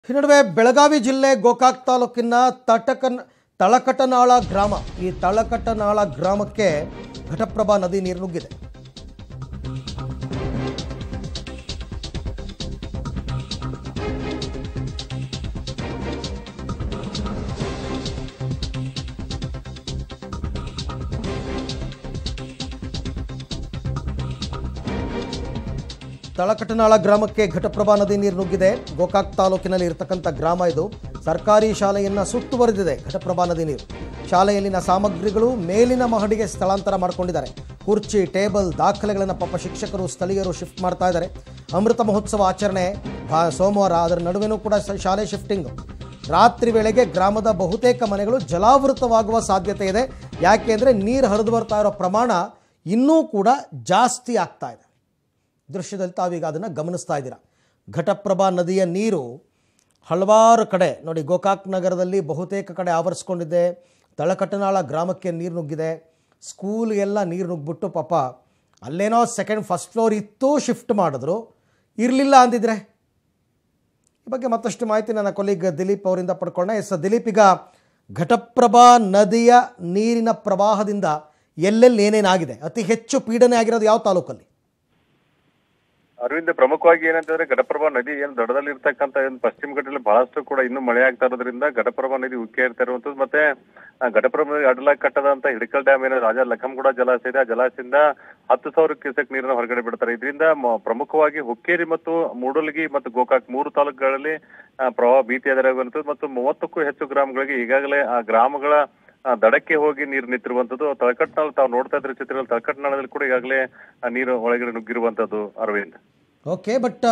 ಈ ನಡುವೆ ಬೆಳಗಾವಿ ಜಿಲ್ಲೆ ಗೋಕಾಕ್ ತಾಲೂಕಿನ ತಟಕನ್ ತಳಕಟನಾಳ ಗ್ರಾಮ ಈ ತಳಕಟನಾಳ ಗ್ರಾಮಕ್ಕೆ ಘಟಪ್ರಭಾ ನದಿ ನೀರು ನುಗ್ಗಿದೆ ತಳಕಟನಾಳ ಗ್ರಾಮಕ್ಕೆ ಘಟಪ್ರಭಾ ನದಿ ನೀರು ನುಗ್ಗಿದೆ ಗೋಕಾಕ್ ತಾಲೂಕಿನಲ್ಲಿ ಇರತಕ್ಕಂಥ ಗ್ರಾಮ ಇದು ಸರ್ಕಾರಿ ಶಾಲೆಯನ್ನ ಸುತ್ತುವರೆದಿದೆ ಘಟಪ್ರಭಾ ನದಿ ನೀರು ಶಾಲೆಯಲ್ಲಿನ ಸಾಮಗ್ರಿಗಳು ಮೇಲಿನ ಮಹಡಿಗೆ ಸ್ಥಳಾಂತರ ಮಾಡಿಕೊಂಡಿದ್ದಾರೆ ಕುರ್ಚಿ ಟೇಬಲ್ ದಾಖಲೆಗಳನ್ನು ಪಾಪ ಶಿಕ್ಷಕರು ಸ್ಥಳೀಯರು ಶಿಫ್ಟ್ ಮಾಡ್ತಾ ಇದ್ದಾರೆ ಅಮೃತ ಮಹೋತ್ಸವ ಆಚರಣೆ ಭಾ ಸೋಮವಾರ ಅದರ ನಡುವೆನೂ ಕೂಡ ಸ- ಶಾಲೆ ಶಿಫ್ಟಿಂಗ್ ರಾತ್ರಿ ವೇಳೆಗೆ ಗ್ರಾಮದ ಬಹುತೇಕ ಮನೆಗಳು ಜಲಾವೃತವಾಗುವ ಸಾಧ್ಯತೆ ಇದೆ ಯಾಕೆ ಅಂದರೆ ನೀರು ಹರಿದು ಬರ್ತಾ ಇರೋ ಪ್ರಮಾಣ ಇನ್ನೂ ಕೂಡ ಜಾಸ್ತಿ ಆಗ್ತಾ ಇದೆ ದೃಶ್ಯದಲ್ಲಿ ತಾವೀಗ ಅದನ್ನು ಗಮನಿಸ್ತಾ ಇದ್ದೀರಾ ಘಟಪ್ರಭಾ ನದಿಯ ನೀರು ಹಲವಾರು ಕಡೆ ನೋಡಿ ಗೋಕಾಕ್ ನಗರದಲ್ಲಿ ಬಹುತೇಕ ಕಡೆ ಆವರಿಸ್ಕೊಂಡಿದೆ ತಳಕಟ್ಟನಾಳ ಗ್ರಾಮಕ್ಕೆ ನೀರು ನುಗ್ಗಿದೆ ಸ್ಕೂಲ್ಗೆಲ್ಲ ನೀರು ನುಗ್ಬಿಟ್ಟು ಪಾಪ ಅಲ್ಲೇನೋ ಸೆಕೆಂಡ್ ಫಸ್ಟ್ ಫ್ಲೋರ್ ಇತ್ತು ಶಿಫ್ಟ್ ಮಾಡಿದ್ರು ಇರಲಿಲ್ಲ ಅಂದಿದ್ರೆ ಈ ಬಗ್ಗೆ ಮತ್ತಷ್ಟು ಮಾಹಿತಿ ನನ್ನ ಕೊಲೀಗ್ ದಿಲೀಪ್ ಅವರಿಂದ ಪಡ್ಕೊಂಡೆ ಎಸ್ ದಿಲೀಪ್ ಈಗ ಘಟಪ್ರಭಾ ನದಿಯ ನೀರಿನ ಪ್ರವಾಹದಿಂದ ಎಲ್ಲೆಲ್ಲಿ ಏನೇನಾಗಿದೆ ಅತಿ ಹೆಚ್ಚು ಪೀಡನೆ ಆಗಿರೋದು ಯಾವ ತಾಲೂಕಲ್ಲಿ ಅರವಿಂದ್ ಪ್ರಮುಖವಾಗಿ ಏನಂತಂದ್ರೆ ಘಟಪ್ರಭಾ ನದಿ ಏನು ದಡದಲ್ಲಿ ಇರ್ತಕ್ಕಂಥ ಏನು ಪಶ್ಚಿಮ ಘಟ್ಟದಲ್ಲಿ ಬಹಳಷ್ಟು ಕೂಡ ಇನ್ನೂ ಮಳೆ ಆಗ್ತಾ ಇರೋದ್ರಿಂದ ಘಟಪ್ರಭಾ ನದಿ ಉಕ್ಕಿ ಇರ್ತಾ ಇರುವಂತದ್ದು ಮತ್ತೆ ಆ ಘಟಪ್ರಭಾ ನದಿ ಅಡಲ ಕಟ್ಟದಂತ ಹಿಡಕಲ್ ಡ್ಯಾಮ್ ಏನು ರಾಜ ಲಖಂಗೂಡ ಜಲಾಶಯ ಇದೆ ಆ ಜಲಾಶಯದಿಂದ ಹತ್ತು ಸಾವಿರ ಕ್ಯೂಸೆಕ್ ನೀರನ್ನು ಹೊರಗಡೆ ಬಿಡ್ತಾರೆ ಇದರಿಂದ ಮ- ಪ್ರಮುಖವಾಗಿ ಹುಕ್ಕೇರಿ ಮತ್ತು ಮೂಡಲಗಿ ಮತ್ತು ಗೋಕಾಕ್ ಮೂರು ತಾಲೂಕುಗಳಲ್ಲಿ ಆ, ಪ್ರವಾಹ ಭೀತಿ ಎದುರಾಗುವಂಥದ್ದು ಮತ್ತು ಮೂವತ್ತಕ್ಕೂ ಹೆಚ್ಚು ಗ್ರಾಮಗಳಿಗೆ ಈಗಾಗಲೇ ಆ ಗ್ರಾಮಗಳ ಆ, ದಡಕ್ಕೆ ಹೋಗಿ ನೀರು ನಿಂತಿರುವಂತದ್ದು ತಳಕಟ್ನಾಳ್ ತಾವು ನೋಡ್ತಾ ಇದ್ರೆ ಚಿತ್ರದಲ್ಲಿ ತಳಕಟ್ನಾಳದಲ್ಲಿ ಕೂಡ ಈಗಾಗಲೇ ಆ ನೀರು ಒಳಗಡೆ ನುಗ್ಗಿರುವಂತದ್ದು ಅರವಿಂದ್ ಓಕೆ ಬಟ್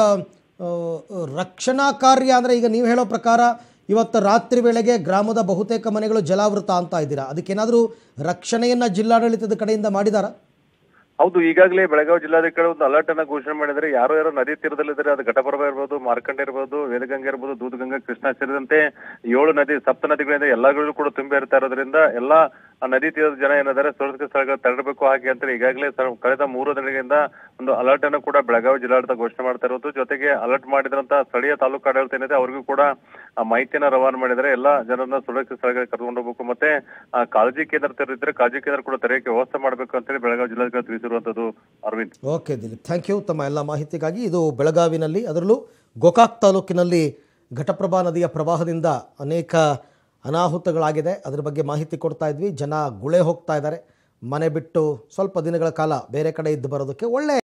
ರಕ್ಷಣಾ ಕಾರ್ಯ ಅಂದರೆ ಈಗ ನೀವು ಹೇಳೋ ಪ್ರಕಾರ ಇವತ್ತು ರಾತ್ರಿ ವೇಳೆಗೆ ಗ್ರಾಮದ ಬಹುತೇಕ ಮನೆಗಳು ಜಲಾವೃತ ಅಂತ ಇದ್ದೀರಾ ಅದಕ್ಕೇನಾದರೂ ರಕ್ಷಣೆಯನ್ನು ಜಿಲ್ಲಾಡಳಿತದ ಕಡೆಯಿಂದ ಮಾಡಿದಾರಾ ಹೌದು ಈಗಾಗಲೇ ಬೆಳಗಾವಿ ಜಿಲ್ಲಾಧಿಕಾರಿ ಒಂದು ಅಲರ್ಟ್ ಅನ್ನ ಘೋಷಣೆ ಮಾಡಿದರೆ ಯಾರು ಯಾರು ನದಿ ತೀರದಲ್ಲಿದ್ದಾರೆ ಅದು ಘಟಪ್ರಭಾ ಇರ್ಬೋದು ಮಾರ್ಕಂಡ ಇರ್ಬೋದು ವೇದಗಂಗೆ ಇರ್ಬೋದು ದೂದಗಂಗಾ ಕೃಷ್ಣ ಸೇರಿದಂತೆ ಏಳು ನದಿ ಸಪ್ತ ನದಿಗಳಿಂದ ಎಲ್ಲಗಳಿಗೂ ಕೂಡ ತುಂಬಿ ಇರ್ತಾ ಇರೋದ್ರಿಂದ ಎಲ್ಲ ಆ ನದಿ ತೀರದ ಜನ ಏನಿದ್ದಾರೆ ಸುರಕ್ಷಿತ ಸ್ಥಳಗಳು ತೆರಳಬೇಕು ಹಾಗೆ ಅಂತ ಈಗಾಗಲೇ ಸ- ಕಳೆದ ಮೂರು ದಿನಗಳಿಂದ ಒಂದು ಅಲರ್ಟ್ ಅನ್ನು ಕೂಡ ಬೆಳಗಾವಿ ಜಿಲ್ಲಾಡಳಿತ ಘೋಷಣೆ ಮಾಡ್ತಾ ಇರೋದು ಜೊತೆಗೆ ಅಲರ್ಟ್ ಮಾಡಿದ್ರಂತ ಸ್ಥಳೀಯ ತಾಲೂಕು ಆಡಳಿತ ಏನಿದೆ ಅವರಿಗೂ ಕೂಡ ಆ ಮಾಹಿತಿಯನ್ನ ರವಾನೆ ಮಾಡಿದರೆ ಎಲ್ಲ ಜನರನ್ನ ಸುರಕ್ಷಿತ ಸ್ಥಳಗಳಿಗೆ ಕರ್ಕೊಂಡು ಹೋಗ್ಬೇಕು ಮತ್ತೆ ಆ ಕಾಳಜಿ ಕೇಂದ್ರ ತೆರೆದಿದ್ರೆ ಕಾಳಜಿ ಕೇಂದ್ರ ಕೂಡ ತೆರೆಯಕ್ಕೆ ವ್ಯವಸ್ಥೆ ಮಾಡಬೇಕು ಅಂತೇಳಿ ಬೆಳಗಾವಿ ಜಿಲ್ಲಾಧಿಕಾರಿ ತಿಳಿಸಿರುವಂತದ್ದು Arvind okay Dilip thank you ತಮ್ಮ ಎಲ್ಲ ಮಾಹಿತಿಗಾಗಿ ಇದು ಬೆಳಗಾವಿನಲ್ಲಿ ಅದರಲ್ಲೂ ಗೋಕಾಕ್ ತಾಲೂಕಿನಲ್ಲಿ ಘಟಪ್ರಭಾ ನದಿಯ ಪ್ರವಾಹದಿಂದ ಅನೇಕ ಅನಾಹುತಗಳಾಗಿದೆ ಅದರ ಬಗ್ಗೆ ಮಾಹಿತಿ ಕೊಡ್ತಾ ಇದ್ವಿ ಜನ ಗುಳೆ ಹೋಗ್ತಾ ಇದ್ದಾರೆ ಮನೆ ಬಿಟ್ಟು ಸ್ವಲ್ಪ ದಿನಗಳ ಕಾಲ ಬೇರೆ ಕಡೆ ಇದ್ದು ಬರೋದಕ್ಕೆ ಒಳ್ಳೆ